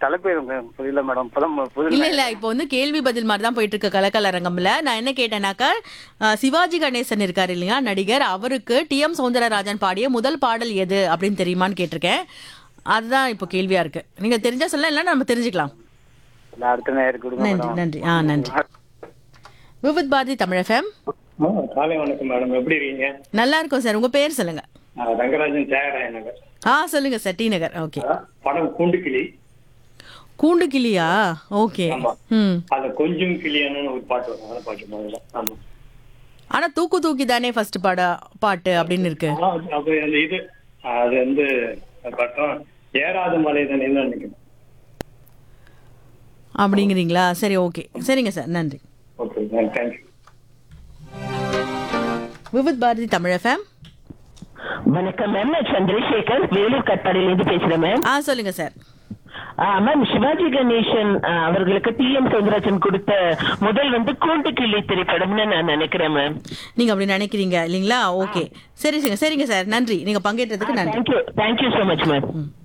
தலைப்பு எனக்கு புரியல மேடம் இப்பதான் புரியல இல்ல இல்ல இப்போ வந்து கேள்வி பதில் மாதிரி தான் போயிட்டு இருக்கு கலக்கல் அரங்கம்ல நான் என்ன கேட்டேனாக்கா அஹ், சிவாஜி கணேசன் இருக்காரு இல்லையா நடிகர் அவருக்கு டி எம் சௌந்தரராஜன் பாடிய முதல் பாடல் எது அப்படின்னு தெரியுமான்னு கேட்டிருக்கேன் அதுதான் இப்போ கேள்வியா இருக்கு நீங்க தெரிஞ்சா சொல்ல இல்ல நம்ம தெரிஞ்சுக்கலாம் இல்ல, அடுத்த நேரம் கொடுங்க நன்றி மேடம் நன்றி ஆ நன்றி விவித் பாரதி தமிழ் எஃப்எம் ஆ, காலை வணக்கம் மேடம் எப்படி இருக்கீங்க நல்லா இருக்கும் சார் உங்க பேர் சொல்லுங்க ஆ, ரங்கராஜன் தியாகராய நகர் ஆ சொல்லுங்க சார் டி நகர் ஓகே ஆ, படம் கூண்டுக்கிளி கூண்டு கிளியா ஓகே ஆமா. ம் அது கொஞ்சம் கிளியானு ஒரு பாட்டு வரும் அந்த பாட்டு முதல்ல ஆமா ஆனா தூக்கு தூக்கி தானே ஃபர்ஸ்ட் பாட பாட்டு அப்படின்னு இருக்கு ஆ, அது அந்த இது அது வந்து பட்டம் ஏறாத மலை தானே நினைக்கிறேன் அப்படிங்கிறீங்களா சரி ஓகே சரிங்க சார் நன்றி okay thank you Vividh Bharati Tamil FM வணக்கம் மேம் நான் சந்திரசேகர் வேலூர் கட்பாடியிலேருந்து பேசுறேன் மேம் ஆ சொல்லுங்க சார் ஆ, மேம் சிவாஜி கணேசன் ஆ, அவர்களுக்கு டி எம் சௌந்தரராஜன் கொடுத்த முதல் வந்து கூண்டு கிள்ளி திரைப்படம்னு நான் நினைக்கிறேன் மேம் நீங்க அப்படி நினைக்கிறீங்க இல்லைங்களா ஓகே சரி சரிங்க சரிங்க சார் நன்றி நீங்க பங்கேற்றதுக்கு நன்றி thank you thank you so much ma'am ம்.